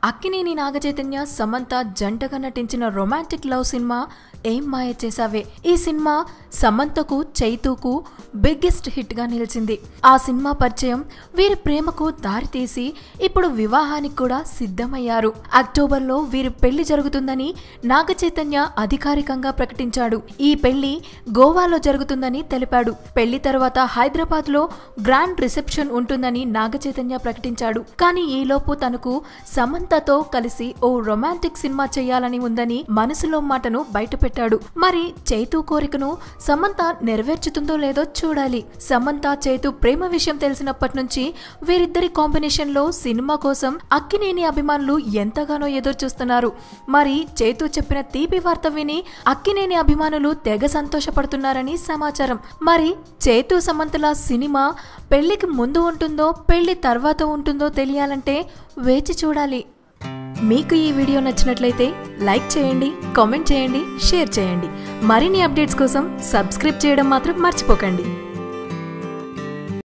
అక్కినేని నాగచైతన్య సమంత జంటగా నటించిన romantic love cinema ఏం మాయ చేసావే ఈ సినిమా సమంతకు చైతూకు బిగ్గెస్ట్ హిట్ గా నిలిచింది ఆ సినిమా పరిచయం వీరి ప్రేమకు దారితీసి ఇప్పుడు వివాహానికి కూడా సిద్ధమయ్యారు అక్టోబర్ లో వీరి పెళ్లి జరుగుతుందని నాగచైతన్య అధికారికంగా ప్రకటించాడు ఈ పెళ్లి గోవాలో జరుగుతుందని తెలిపాడు పెళ్లి తర్వాత హైదరాబాద్ లో గ్రాండ్ రిసెప్షన్ ఉంటుందని నాగచైతన్య ప్రకటించాడు కానీ ఈలోపు తనకు సమంతతో కలిసి ఓ రొమాంటిక్ సినిమా చేయాలని ఉందని మనసులో మాటను బయటపెట్టాడు మరి చైతు కోరికను సమంత నెరవేర్చుతుందో లేదో చూడాలి సమంత చైతు ప్రేమ విషయం తెలిసినప్పటి నుంచి వీరిద్దరి కాంబినేషన్ లో సినిమా కోసం అక్కినేని అభిమానులు ఎంతగానో ఎదురు చూస్తున్నారు మరి చైతు చెప్పిన తీపి వార్త విని అక్కినేని అభిమానులు తెగ సంతోషపడుతున్నారని సమాచారం మరి చేతు సమంతల సినిమా పెళ్లికి ముందు ఉంటుందో పెళ్లి తర్వాత ఉంటుందో తెలియాలంటే వేచి చూడాలి మీకు ఈ వీడియో నచ్చినట్లయితే లైక్ చేయండి కామెంట్ చేయండి షేర్ చేయండి మరిన్ని అప్డేట్స్ కోసం సబ్స్క్రైబ్ చేయడం మాత్రం మర్చిపోకండి